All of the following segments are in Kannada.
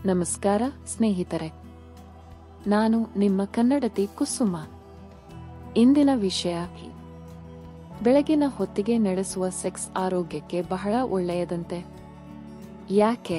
ನಮಸ್ಕಾರ ಸ್ನೇಹಿತರೆ ನಾನು ನಿಮ್ಮ ಕನ್ನಡತಿ ಕುಸುಮ ಇಂದಿನ ವಿಷಯ ಬೆಳಗಿನ ಹೊತ್ತಿಗೆ ನಡೆಸುವ ಸೆಕ್ಸ್ ಆರೋಗ್ಯಕ್ಕೆ ಬಹಳ ಒಳ್ಳೆಯದಂತೆ ಯಾಕೆ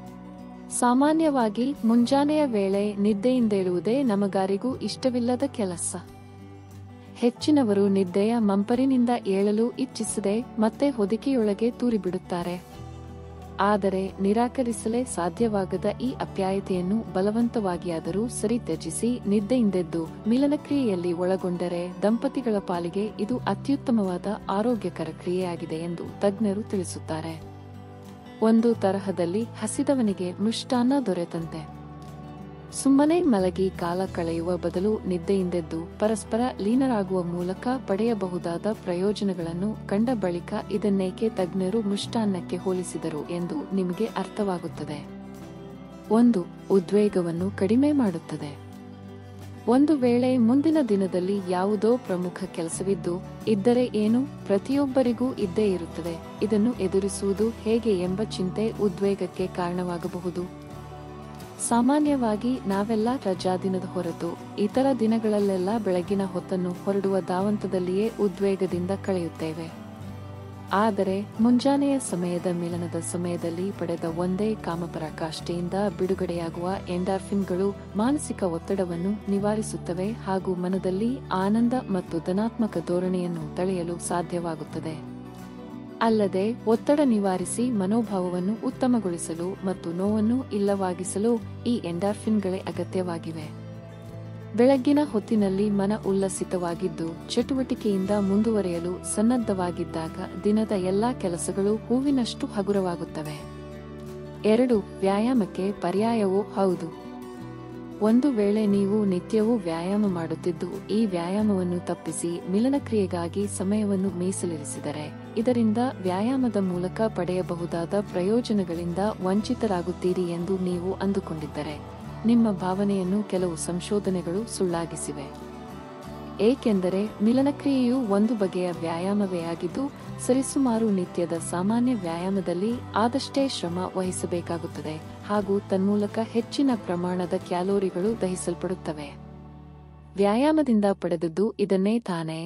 ಸಾಮಾನ್ಯವಾಗಿ ಮುಂಜಾನೆಯ ವೇಳೆ ನಿದ್ದೆಯಿಂದೇಳುವುದೇ ನಮಗಾರಿಗೂ ಇಷ್ಟವಿಲ್ಲದ ಕೆಲಸ ಹೆಚ್ಚಿನವರು ನಿದ್ದೆಯ ಮಂಪರಿನಿಂದ ಏಳಲು ಇಚ್ಛಿಸದೆ ಮತ್ತೆ ಹೊದಿಕೆಯೊಳಗೆ ತೂರಿಬಿಡುತ್ತಾರೆ ಆದರೆ ನಿರಾಕರಿಸಲೇ ಸಾಧ್ಯವಾಗದ ಈ ಅಪ್ಯಾಯತೆಯನ್ನು ಬಲವಂತವಾಗಿಯಾದರೂ ಸರಿ ತ್ಯಜಿಸಿ ನಿದ್ದೆಯಿಂದೆದ್ದು ಮಿಲನಕ್ರಿಯೆಯಲ್ಲಿ ಒಳಗೊಂಡರೆ ದಂಪತಿಗಳ ಪಾಲಿಗೆ ಇದು ಅತ್ಯುತ್ತಮವಾದ ಆರೋಗ್ಯಕರ ಕ್ರಿಯೆಯಾಗಿದೆ ಎಂದು ತಜ್ಞರು ತಿಳಿಸುತ್ತಾರೆ ಒಂದು ತರಹದಲ್ಲಿ ಹಸಿದವನಿಗೆ ಮೃಷ್ಟಾನ್ನ ದೊರೆತಂತೆ ಸುಮ್ಮನೆ ಮಲಗಿ ಕಾಲ ಕಳೆಯುವ ಬದಲು ನಿದ್ದೆಯಿಂದೆದ್ದು ಪರಸ್ಪರ ಲೀನರಾಗುವ ಮೂಲಕ ಪಡೆಯಬಹುದಾದ ಪ್ರಯೋಜನಗಳನ್ನು ಕಂಡ ಬಳಿಕ ಇದನ್ನೇಕೆ ತಜ್ಞರು ಮೃಷ್ಟಾನ್ನಕ್ಕೆ ಹೋಲಿಸಿದರು ಎಂದು ನಿಮಗೆ ಅರ್ಥವಾಗುತ್ತದೆ ಒಂದು ಉದ್ವೇಗವನ್ನು ಕಡಿಮೆ ಮಾಡುತ್ತದೆ ಒಂದು ವೇಳೆ ಮುಂದಿನ ದಿನದಲ್ಲಿ ಯಾವುದೋ ಪ್ರಮುಖ ಕೆಲಸವಿದ್ದು ಇದ್ದರೆ ಏನು ಪ್ರತಿಯೊಬ್ಬರಿಗೂ ಇದ್ದೇ ಇರುತ್ತದೆ ಇದನ್ನು ಎದುರಿಸುವುದು ಹೇಗೆ ಎಂಬ ಚಿಂತೆ ಉದ್ವೇಗಕ್ಕೆ ಕಾರಣವಾಗಬಹುದು ಸಾಮಾನ್ಯವಾಗಿ ನಾವೆಲ್ಲ ರಜಾ ದಿನದ ಹೊರತು ಇತರ ದಿನಗಳಲ್ಲೆಲ್ಲ ಬೆಳಗಿನ ಹೊತ್ತನ್ನು ಹೊರಡುವ ಧಾವಂತದಲ್ಲಿಯೇ ಉದ್ವೇಗದಿಂದ ಕಳೆಯುತ್ತೇವೆ ಆದರೆ ಮುಂಜಾನೆಯ ಸಮಯದ ಮಿಲನದ ಸಮಯದಲ್ಲಿ ಪಡೆದ ಒಂದೇ ಕಾಮಪರಾಕಾಷ್ಠೆಯಿಂದ ಬಿಡುಗಡೆಯಾಗುವ ಎಂಡಾರ್ಫಿನ್ಗಳು ಮಾನಸಿಕ ಒತ್ತಡವನ್ನು ನಿವಾರಿಸುತ್ತವೆ ಹಾಗೂ ಮನದಲ್ಲಿ ಆನಂದ ಮತ್ತು ಧನಾತ್ಮಕ ಧೋರಣೆಯನ್ನು ತಳೆಯಲು ಸಾಧ್ಯವಾಗುತ್ತದೆ ಅಲ್ಲದೆ ಒತ್ತಡ ನಿವಾರಿಸಿ ಮನೋಭಾವವನ್ನು ಉತ್ತಮಗೊಳಿಸಲು ಮತ್ತು ನೋವನ್ನು ಇಲ್ಲವಾಗಿಸಲು ಈ ಎಂಡಾರ್ಫಿನ್ಗಳೇ ಅಗತ್ಯವಾಗಿವೆ ಬೆಳಗ್ಗಿನ ಹೊತ್ತಿನಲ್ಲಿ ಮನ ಉಲ್ಲಸಿತವಾಗಿದ್ದು ಚಟುವಟಿಕೆಯಿಂದ ಮುಂದುವರಿಯಲು ಸನ್ನದ್ಧವಾಗಿದ್ದಾಗ ದಿನದ ಎಲ್ಲಾ ಕೆಲಸಗಳು ಹೂವಿನಷ್ಟು ಹಗುರವಾಗುತ್ತವೆ ಎರಡು ವ್ಯಾಯಾಮಕ್ಕೆ ಪರ್ಯಾಯವೂ ಹೌದು ಒಂದು ವೇಳೆ ನೀವು ನಿತ್ಯವೂ ವ್ಯಾಯಾಮ ಮಾಡುತ್ತಿದ್ದು ಈ ವ್ಯಾಯಾಮವನ್ನು ತಪ್ಪಿಸಿ ಮಿಲನಕ್ರಿಯೆಗಾಗಿ ಸಮಯವನ್ನು ಮೀಸಲಿರಿಸಿದರೆ ಇದರಿಂದ ವ್ಯಾಯಾಮದ ಮೂಲಕ ಪಡೆಯಬಹುದಾದ ಪ್ರಯೋಜನಗಳಿಂದ ವಂಚಿತರಾಗುತ್ತೀರಿ ಎಂದು ನೀವು ಅಂದುಕೊಂಡಿದ್ದರೆ ನಿಮ್ಮ ಭಾವನೆಯನ್ನು ಕೆಲವು ಸಂಶೋಧನೆಗಳು ಸುಳ್ಳಾಗಿಸಿವೆ ಏಕೆಂದರೆ ಮಿಲನಕ್ರಿಯೆಯು ಒಂದು ಬಗೆಯ ವ್ಯಾಯಾಮವೇ ಆಗಿದ್ದು ಸರಿಸುಮಾರು ನಿತ್ಯದ ಸಾಮಾನ್ಯ ವ್ಯಾಯಾಮದಲ್ಲಿ ಆದಷ್ಟೇ ಶ್ರಮ ವಹಿಸಬೇಕಾಗುತ್ತದೆ ಹಾಗೂ ತನ್ಮೂಲಕ ಹೆಚ್ಚಿನ ಪ್ರಮಾಣದ ಕ್ಯಾಲೋರಿಗಳು ದಹಿಸಲ್ಪಡುತ್ತವೆ ವ್ಯಾಯಾಮದಿಂದ ಪಡೆದದ್ದು ಇದನ್ನೇ ತಾನೇ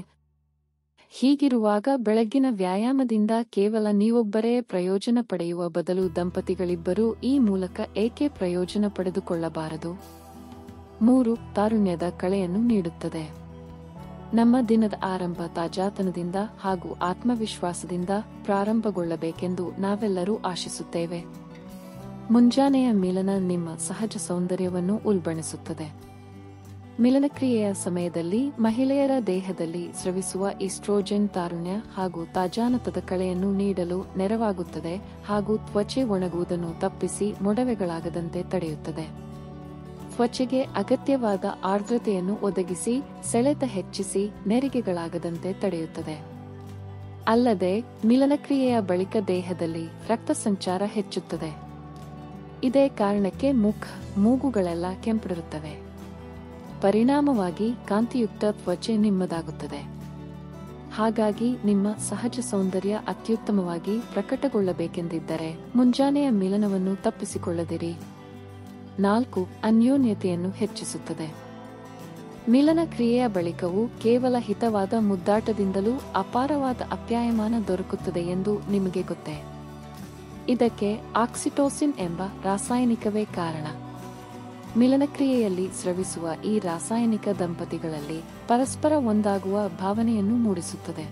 ಹೀಗಿರುವಾಗ ಬೆಳಗ್ಗಿನ ವ್ಯಾಯಾಮದಿಂದ ಕೇವಲ ನೀವೊಬ್ಬರೇ ಪ್ರಯೋಜನ ಪಡೆಯುವ ಬದಲು ದಂಪತಿಗಳಿಬ್ಬರೂ ಈ ಮೂಲಕ ಏಕೆ ಪ್ರಯೋಜನ ಪಡೆದುಕೊಳ್ಳಬಾರದು ಮೂರು ತಾರುಣ್ಯದ ಕಳೆಯನ್ನು ನೀಡುತ್ತದೆ ನಮ್ಮ ದಿನದ ಆರಂಭ ತಾಜಾತನದಿಂದ ಹಾಗೂ ಆತ್ಮವಿಶ್ವಾಸದಿಂದ ಪ್ರಾರಂಭಗೊಳ್ಳಬೇಕೆಂದು ನಾವೆಲ್ಲರೂ ಆಶಿಸುತ್ತೇವೆ ಮುಂಜಾನೆಯ ಮಿಲನ ನಿಮ್ಮ ಸಹಜ ಸೌಂದರ್ಯವನ್ನು ಉಲ್ಬಣಿಸುತ್ತದೆ ಮಿಲನಕ್ರಿಯೆಯ ಸಮಯದಲ್ಲಿ ಮಹಿಳೆಯರ ದೇಹದಲ್ಲಿ ಸ್ರವಿಸುವ ಇಸ್ಟ್ರೋಜೆನ್ ತಾರುಣ್ಯ ಹಾಗೂ ತಾಜಾನತದ ಕಳೆಯನ್ನು ನೀಡಲು ನೆರವಾಗುತ್ತದೆ ಹಾಗೂ ತ್ವಚೆ ಒಣಗುವುದನ್ನು ತಪ್ಪಿಸಿ ಮೊಡವೆಗಳಾಗದಂತೆ ತಡೆಯುತ್ತದೆ ತ್ವಚೆಗೆ ಅಗತ್ಯವಾದ ಆರ್ದ್ರತೆಯನ್ನು ಒದಗಿಸಿ ಸೆಳೆತ ಹೆಚ್ಚಿಸಿ ನೆರಿಗೆಗಳಾಗದಂತೆ ತಡೆಯುತ್ತದೆ ಅಲ್ಲದೆ ಮಿಲನಕ್ರಿಯೆಯ ಬಳಿಕ ದೇಹದಲ್ಲಿ ರಕ್ತ ಸಂಚಾರ ಹೆಚ್ಚುತ್ತದೆ ಇದೇ ಕಾರಣಕ್ಕೆ ಮುಖ ಮೂಗುಗಳೆಲ್ಲ ಕೆಂಪಿರುತ್ತವೆ ಪರಿಣಾಮವಾಗಿ ಕಾಂತಿಯುಕ್ತ ತ್ವಚೆ ನಿಮ್ಮದಾಗುತ್ತದೆ ಹಾಗಾಗಿ ನಿಮ್ಮ ಸಹಜ ಸೌಂದರ್ಯ ಅತ್ಯುತ್ತಮವಾಗಿ ಪ್ರಕಟಗೊಳ್ಳಬೇಕೆಂದಿದ್ದರೆ ಮುಂಜಾನೆಯ ಮಿಲನವನ್ನು ತಪ್ಪಿಸಿಕೊಳ್ಳದಿರಿ ನಾಲ್ಕು ಅನ್ಯೋನ್ಯತೆಯನ್ನು ಹೆಚ್ಚಿಸುತ್ತದೆ ಮಿಲನ ಕ್ರಿಯೆಯ ಬಳಿಕವೂ ಕೇವಲ ಹಿತವಾದ ಮುದ್ದಾಟದಿಂದಲೂ ಅಪಾರವಾದ ಅಪ್ಯಾಯಮಾನ ದೊರಕುತ್ತದೆ ಎಂದು ನಿಮಗೆ ಗೊತ್ತೇ ಇದಕ್ಕೆ ಆಕ್ಸಿಟೋಸಿನ್ ಎಂಬ ರಾಸಾಯನಿಕವೇ ಕಾರಣ ಮಿಲನಕ್ರಿಯೆಯಲ್ಲಿ ಸ್ರವಿಸುವ ಈ ರಾಸಾಯನಿಕ ದಂಪತಿಗಳಲ್ಲಿ ಪರಸ್ಪರ ಒಂದಾಗುವ ಭಾವನೆಯನ್ನು ಮೂಡಿಸುತ್ತದೆ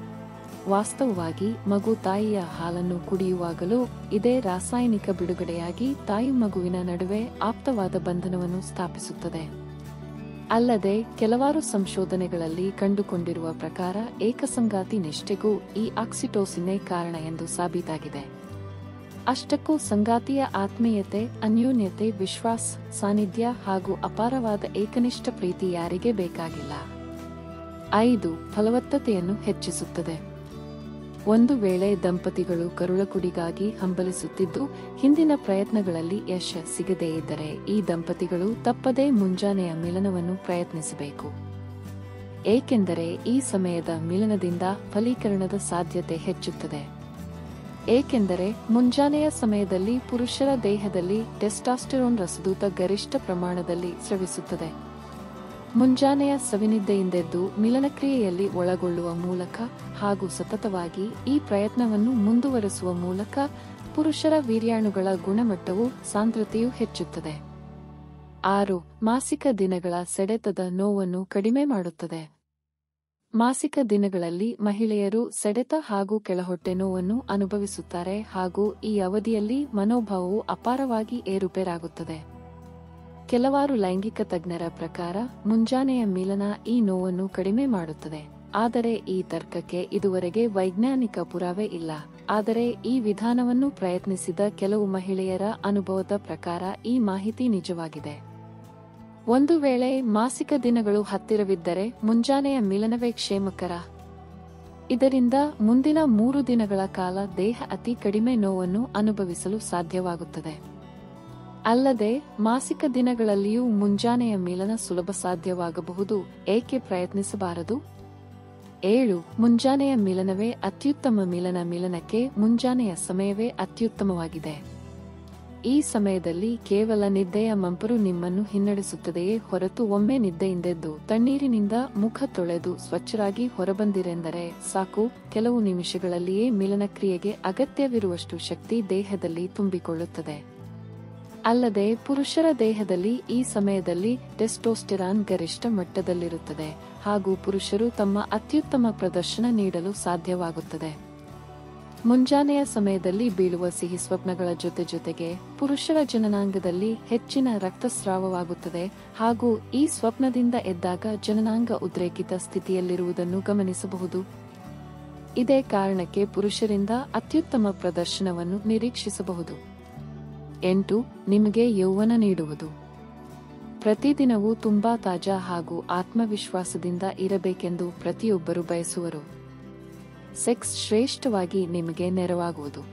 ವಾಸ್ತವವಾಗಿ ಮಗು ತಾಯಿಯ ಹಾಲನ್ನು ಕುಡಿಯುವಾಗಲೂ ಇದೇ ರಾಸಾಯನಿಕ ಬಿಡುಗಡೆಯಾಗಿ ತಾಯಿ ಮಗುವಿನ ನಡುವೆ ಆಪ್ತವಾದ ಬಂಧನವನ್ನು ಸ್ಥಾಪಿಸುತ್ತದೆ ಅಲ್ಲದೆ ಕೆಲವಾರು ಸಂಶೋಧನೆಗಳಲ್ಲಿ ಕಂಡುಕೊಂಡಿರುವ ಪ್ರಕಾರ ಏಕಸಂಗಾತಿ ನಿಷ್ಠೆಗೂ ಈ ಆಕ್ಸಿಟೋಸಿನ್ನೇ ಕಾರಣ ಎಂದು ಸಾಬೀತಾಗಿದೆ ಅಷ್ಟಕ್ಕೂ ಸಂಗಾತಿಯ ಆತ್ಮೀಯತೆ ಅನ್ಯೋನ್ಯತೆ ವಿಶ್ವಾಸ ಸಾನ್ನಿಧ್ಯ ಹಾಗೂ ಅಪಾರವಾದ ಏಕನಿಷ್ಠ ಪ್ರೀತಿ ಯಾರಿಗೆ ಬೇಕಾಗಿಲ್ಲ ಐದು ಫಲವತ್ತತೆಯನ್ನು ಹೆಚ್ಚಿಸುತ್ತದೆ ಒಂದು ವೇಳೆ ದಂಪತಿಗಳು ಕರುಳಕುಡಿಗಾಗಿ ಹಂಬಲಿಸುತ್ತಿದ್ದು ಹಿಂದಿನ ಪ್ರಯತ್ನಗಳಲ್ಲಿ ಯಶ ಸಿಗದೇ ಇದ್ದರೆ ಈ ದಂಪತಿಗಳು ತಪ್ಪದೇ ಮುಂಜಾನೆಯ ಮಿಲನವನ್ನು ಪ್ರಯತ್ನಿಸಬೇಕು ಏಕೆಂದರೆ ಈ ಸಮಯದ ಮಿಲನದಿಂದ ಫಲೀಕರಣದ ಸಾಧ್ಯತೆ ಹೆಚ್ಚುತ್ತದೆ ಏಕೆಂದರೆ ಮುಂಜಾನೆಯ ಸಮಯದಲ್ಲಿ ಪುರುಷರ ದೇಹದಲ್ಲಿ ಟೆಸ್ಟಾಸ್ಟೆರೋನ್ ರಸದೂತ ಗರಿಷ್ಠ ಪ್ರಮಾಣದಲ್ಲಿ ಸ್ರವಿಸುತ್ತದೆ ಮುಂಜಾನೆಯ ಸವಿನಿದ್ದೆಯಿಂದೆದ್ದು ಮಿಲನಕ್ರಿಯೆಯಲ್ಲಿ ಒಳಗೊಳ್ಳುವ ಮೂಲಕ ಹಾಗೂ ಸತತವಾಗಿ ಈ ಪ್ರಯತ್ನವನ್ನು ಮುಂದುವರೆಸುವ ಮೂಲಕ ಪುರುಷರ ವೀರ್ಯಾಣುಗಳ ಗುಣಮಟ್ಟವು ಸಾಂದ್ರತೆಯು ಹೆಚ್ಚುತ್ತದೆ ಆರು ಮಾಸಿಕ ದಿನಗಳ ಸೆಡೆತದ ನೋವನ್ನು ಕಡಿಮೆ ಮಾಡುತ್ತದೆ ಮಾಸಿಕ ದಿನಗಳಲ್ಲಿ ಮಹಿಳೆಯರು ಸೆಡೆತ ಹಾಗೂ ಕೆಳಹೊಟ್ಟೆ ನೋವನ್ನು ಅನುಭವಿಸುತ್ತಾರೆ ಹಾಗೂ ಈ ಅವಧಿಯಲ್ಲಿ ಮನೋಭಾವವು ಅಪಾರವಾಗಿ ಏರುಪೇರಾಗುತ್ತದೆ ಕೆಲವಾರು ಲೈಂಗಿಕ ತಜ್ಞರ ಪ್ರಕಾರ ಮುಂಜಾನೆಯ ಮಿಲನ ಈ ನೋವನ್ನು ಕಡಿಮೆ ಮಾಡುತ್ತದೆ ಆದರೆ ಈ ತರ್ಕಕ್ಕೆ ಇದುವರೆಗೆ ವೈಜ್ಞಾನಿಕ ಪುರಾವೆ ಇಲ್ಲ ಆದರೆ ಈ ವಿಧಾನವನ್ನು ಪ್ರಯತ್ನಿಸಿದ ಕೆಲವು ಮಹಿಳೆಯರ ಅನುಭವದ ಪ್ರಕಾರ ಈ ಮಾಹಿತಿ ನಿಜವಾಗಿದೆ ಒಂದು ವೇಳೆ ಮಾಸಿಕ ದಿನಗಳು ಹತ್ತಿರವಿದ್ದರೆ ಮುಂಜಾನೆಯ ಮಿಲನವೇ ಕ್ಷೇಮಕರ ಇದರಿಂದ ಮುಂದಿನ ಮೂರು ದಿನಗಳ ಕಾಲ ದೇಹ ಅತಿ ಕಡಿಮೆ ನೋವನ್ನು ಅನುಭವಿಸಲು ಸಾಧ್ಯವಾಗುತ್ತದೆ ಅಲ್ಲದೆ ಮಾಸಿಕ ದಿನಗಳಲ್ಲಿಯೂ ಮುಂಜಾನೆಯ ಮಿಲನ ಸುಲಭ ಸಾಧ್ಯವಾಗಬಹುದು ಏಕೆ ಪ್ರಯತ್ನಿಸಬಾರದು ಏಳು ಮುಂಜಾನೆಯ ಮಿಲನವೇ ಅತ್ಯುತ್ತಮ ಮಿಲನ ಮಿಲನಕ್ಕೆ ಮುಂಜಾನೆಯ ಸಮಯವೇ ಅತ್ಯುತ್ತಮವಾಗಿದೆ ಈ ಸಮಯದಲ್ಲಿ ಕೇವಲ ನಿದ್ದೆಯ ಮಂಪರು ನಿಮ್ಮನ್ನು ಹಿನ್ನಡೆಸುತ್ತದೆಯೇ ಹೊರತು ಒಮ್ಮೆ ನಿದ್ದೆಯಿಂದೆದ್ದು ತಣ್ಣೀರಿನಿಂದ ಮುಖ ತೊಳೆದು ಸ್ವಚ್ಛರಾಗಿ ಹೊರಬಂದಿರೆಂದರೆ ಸಾಕು ಕೆಲವು ನಿಮಿಷಗಳಲ್ಲಿಯೇ ಮಿಲನ ಕ್ರಿಯೆಗೆ ಅಗತ್ಯವಿರುವಷ್ಟು ಶಕ್ತಿ ದೇಹದಲ್ಲಿ ತುಂಬಿಕೊಳ್ಳುತ್ತದೆ ಅಲ್ಲದೆ ಪುರುಷರ ದೇಹದಲ್ಲಿ ಈ ಸಮಯದಲ್ಲಿ ಟೆಸ್ಟೋಸ್ಟೆರಾನ್ ಗರಿಷ್ಠ ಮಟ್ಟದಲ್ಲಿರುತ್ತದೆ ಹಾಗೂ ಪುರುಷರು ತಮ್ಮ ಅತ್ಯುತ್ತಮ ಪ್ರದರ್ಶನ ನೀಡಲು ಸಾಧ್ಯವಾಗುತ್ತದೆ ಮುಂಜಾನೆಯ ಸಮಯದಲ್ಲಿ ಬೀಳುವ ಸಿಹಿ ಸ್ವಪ್ನಗಳ ಜೊತೆ ಜೊತೆಗೆ ಪುರುಷರ ಜನನಾಂಗದಲ್ಲಿ ಹೆಚ್ಚಿನ ರಕ್ತಸ್ರಾವವಾಗುತ್ತದೆ ಹಾಗೂ ಈ ಸ್ವಪ್ನದಿಂದ ಎದ್ದಾಗ ಜನನಾಂಗ ಉದ್ರೇಕಿತ ಸ್ಥಿತಿಯಲ್ಲಿರುವುದನ್ನು ಗಮನಿಸಬಹುದು ಇದೇ ಕಾರಣಕ್ಕೆ ಪುರುಷರಿಂದ ಅತ್ಯುತ್ತಮ ಪ್ರದರ್ಶನವನ್ನು ನಿರೀಕ್ಷಿಸಬಹುದು ಎಂಟು ನಿಮಗೆ ಯೌವನ ನೀಡುವುದು ಪ್ರತಿದಿನವೂ ತುಂಬಾ ತಾಜಾ ಹಾಗೂ ಆತ್ಮವಿಶ್ವಾಸದಿಂದ ಇರಬೇಕೆಂದು ಪ್ರತಿಯೊಬ್ಬರು ಬಯಸುವರು ಸೆಕ್ಸ್ ಶ್ರೇಷ್ಠವಾಗಿ ನಿಮಗೆ ನೆರವಾಗುವುದು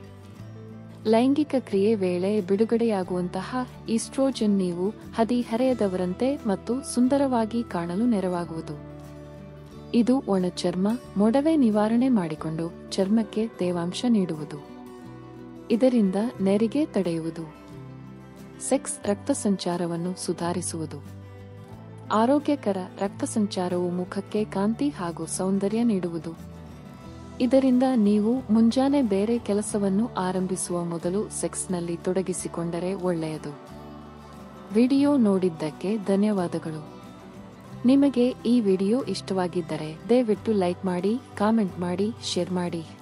ಲೈಂಗಿಕ ಕ್ರಿಯೆ ವೇಳೆ ಬಿಡುಗಡೆಯಾಗುವಂತಹ ಈಸ್ಟ್ರೋಜನ್ ನೀವು ಹದಿಹರೆಯದವರಂತೆ ಮತ್ತು ಸುಂದರವಾಗಿ ಕಾಣಲು ನೆರವಾಗುವುದು ಇದು ಒಣ ಚರ್ಮ ಮೊಡವೆ ನಿವಾರಣೆ ಮಾಡಿಕೊಂಡು ಚರ್ಮಕ್ಕೆ ತೇವಾಂಶ ನೀಡುವುದು ಇದರಿಂದ ನೆರಿಗೆ ತಡೆಯುವುದು ಸೆಕ್ಸ್ ರಕ್ತ ಸಂಚಾರವನ್ನು ಸುಧಾರಿಸುವುದು ಆರೋಗ್ಯಕರ ರಕ್ತ ಸಂಚಾರವು ಮುಖಕ್ಕೆ ಕಾಂತಿ ಹಾಗೂ ಸೌಂದರ್ಯ ನೀಡುವುದು ಇದರಿಂದ ನೀವು ಮುಂಜಾನೆ ಬೇರೆ ಕೆಲಸವನ್ನು ಆರಂಭಿಸುವ ಮೊದಲು ಸೆಕ್ಸ್ನಲ್ಲಿ ತೊಡಗಿಸಿಕೊಂಡರೆ ಒಳ್ಳೆಯದು ವಿಡಿಯೋ ನೋಡಿದ್ದಕ್ಕೆ ಧನ್ಯವಾದಗಳು ನಿಮಗೆ ಈ ವಿಡಿಯೋ ಇಷ್ಟವಾಗಿದ್ದರೆ ದಯವಿಟ್ಟು ಲೈಕ್ ಮಾಡಿ ಕಾಮೆಂಟ್ ಮಾಡಿ ಶೇರ್ ಮಾಡಿ